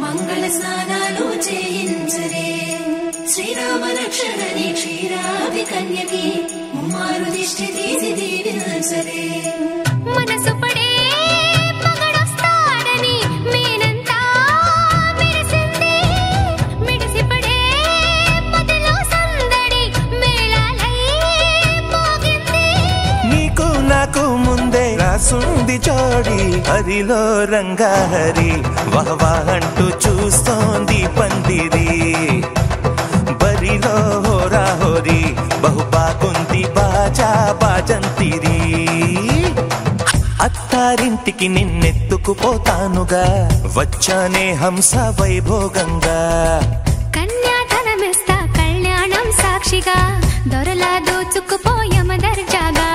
మంగళ స్నానాలు చేయించరే శ్రీరామ రక్షణని క్షీరాభి కన్యకి ముమ్మారు దిష్టి తీసి దీవించరే మనసు పడే మగడొస్తాడని మేనంతా మెరిసింది మిడిసిపడే మదిలో సందడి మేళాలై మోగింది నీకు నాకు ముందే రాసుంది జోడి హరిలో రంగా హరి వహవా అంటూ చూస్తోంది పందిరి బరిలో హోరా హోరి బహు బాగుంది బాజా బాజంతిరి అత్తారింటికి నిన్నెత్తుకుపోతానుగా వచ్చానే హంస వైభోగంగా కన్యాధనమిస్తా కళ్యాణం సాక్షిగా దొరలా దోచుకుపోయమ దర్జాగా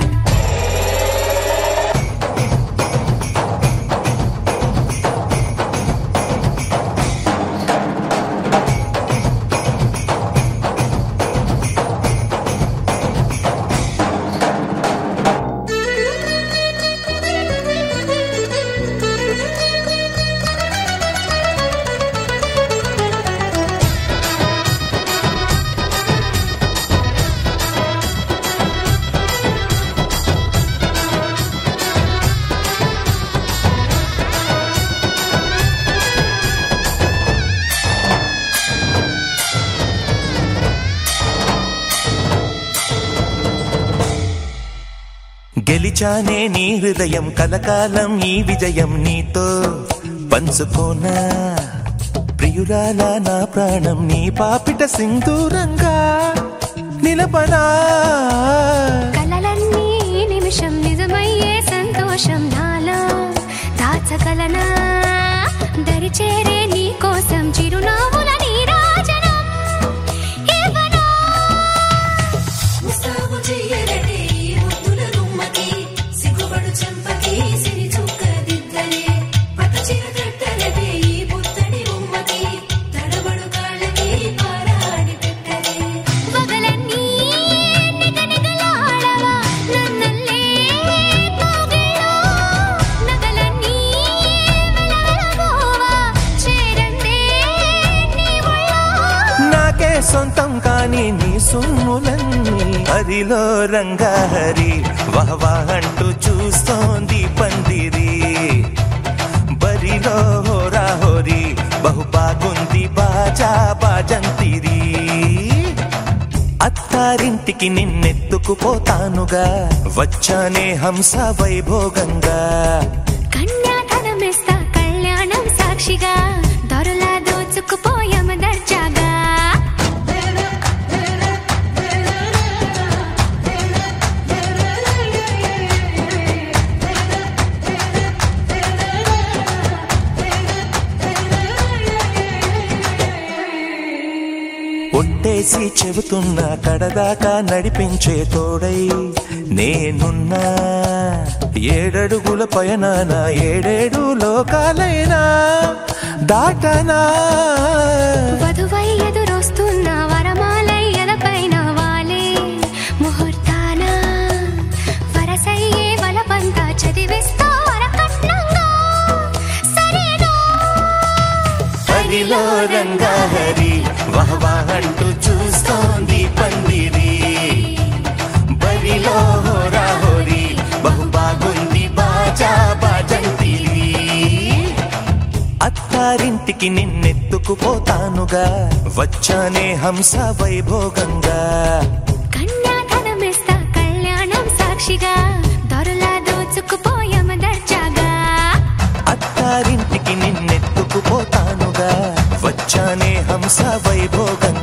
గెలిచానే నీ హృదయం కలకాలం ఈ విజయం నీతో పంచుకోనా ప్రియురాల నా ప్రాణం నీ పాపిట సింధూరంగా నిలపనా కలలన్నీ నిమిషం నిజమయ్యే సంతోషం నాలో దాచగలనా దరిచేరే నీ కోసం చిరునవ్వుల నీరాజనం ఇవ్వనా ముస్తాబు చెయ్యరటే ఈ ముద్దుల గుమ్మకి సిగ్గుబడు చెంపకి సిరి చుక్క దిద్దలే పట్టు చీర కట్టరటే ఈ పుత్తడి బొమ్మకి తడబడు కాళ్ళకి పారాడి పెట్టలే పగలన్నీ నిగనిగలాడవా నన్నల్లే కోగిలో నగలన్నీ వెలవెలబోవా చేరందే నీ ఒళ్ళో నాకే సొంతం కాని నీ సుమ్ములన్నీ హరిలో రంగా హరి వహవా అంటూ చూస్తోంది పందిరి బరిలో హోరా హోరి బహు బాగుంది బాజా బాజంతిరి అత్తారింటికి నిన్నెత్తుకుపోతానుగా వచ్చానే హంస వైభోగంగా కన్యాధనమిస్తా కళ్యాణం సాక్షిగా దొరలా దోచుకుపోయమ దర్జాగా ఒట్టేసి చెబుతున్నా కడదాకా నడిపించే తోడై నేనున్నా ఏడడుగుల పయనాన ఏడేడు లోకాలైనా దాటనా వధువై ఎదురొస్తున్న వరమాలై ఎలపైన వాలే ముహూర్తాన వరసయ్యే వలపంతా చదివిస్తా వరకట్నంగా సరేనా హరిలో రంగా హరి వహవా అంటూ చూస్తోంది పందిరి బరిలో హోరా హోరి బహు బాగుంది బాజా బాజంతిరి అత్తారింటికి నిన్నెత్తుకుపోతానుగా వచ్చానే హంస వైభోగంగా కన్యాధనమిస్తా కళ్యాణం సాక్షిగా దొరలా దోచుకుపోయమ దర్జాగా అత్తారింటికి నిన్నెత్తుకుపోతానుగా వచ్చానే హంస వైభోగంగా